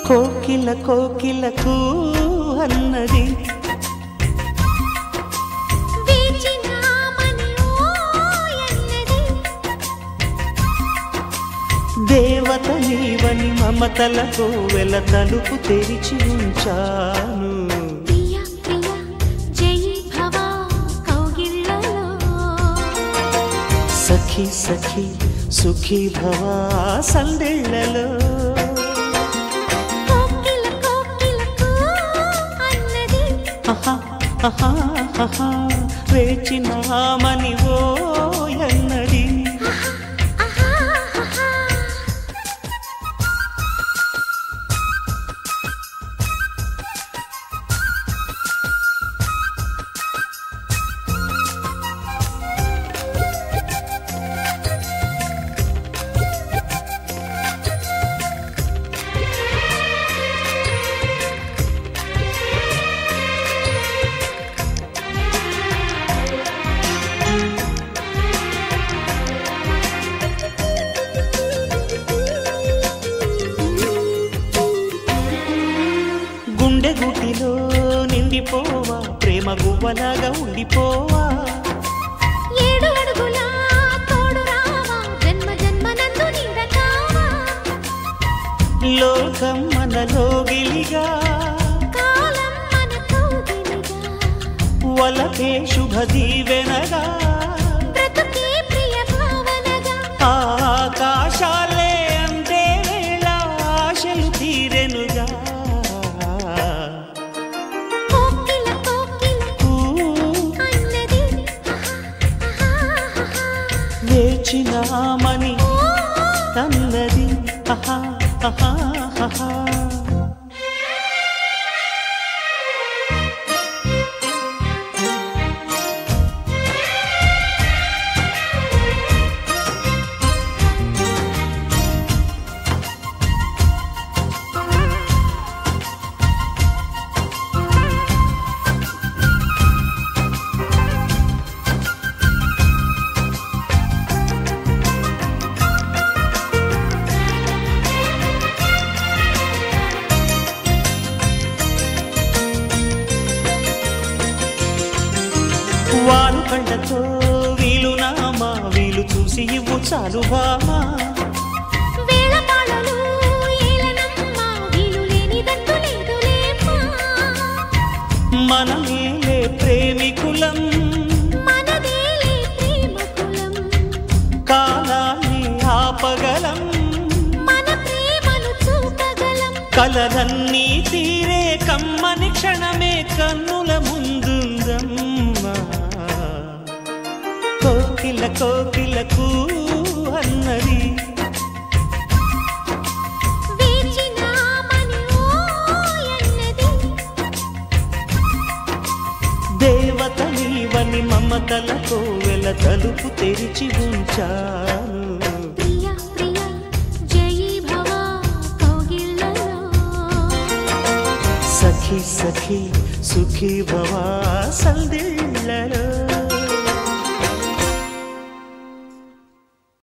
కోకిల కోకిలకు అన్నది వేచినామని ఓయన్నది దేవత నీవని మమతలతో వెల తలుపు తెరిచి ఉంచాను ప్రియ ప్రియ జై భవ కౌగిళ్ళలో సఖి సఖి సుఖీ భవ సందెళ్ళలో కోకిల కోకిలకు అన్నది ఆహా, ఆహా, ఆహా, వేచినామని ఓ ఎన్నది ఆహా ఆహా గుండె గుటిలో నిండిపోవా ప్రేమ గువ్వలాగా ఉండిపోవా ఏడు అడుగుల తోడు రావా జన్మ జన్మ నందు నీడకావా లోకం మనలో గిలిగా కాలం మన కౌగిలిగా వలకే శుభ దీవెనగా బ్రతుకే ప్రియ భావనగా ఆకాశాలే అందే వేళ ఆశలు తీరెనుగా కోకిల కోకిల ఊ, అన్నది వేచినామని అన్నది ఆహా, ఆహా, ఆహా. వారు కళ్ళతో వీలు నామా వీలు చూసి ఇవ్వు చాలు బామా వేళపాళలు ఏలనమ్మా వీలు లేనిదంటూ లేదులేమ్మా మనమేలే ప్రేమికులం మనదేలే ప్రేమ కులం కాలాన్ని ఆపగలం మన ప్రేమను చూపగలం కలలన్నీ తీరే కమ్మని క్షణమే కన్నుల ముందుందమ్మా కోకిల కోకిలకు అన్నది వేచినామని ఓయన్నది దేవత నీవని మమతలతో వెల తలుపు తెరిచి ఉంచాను ప్రియ ప్రియ జై భవ కౌగిళ్ళలో సఖి సఖి సుఖీ భవా సందిళ్ళలో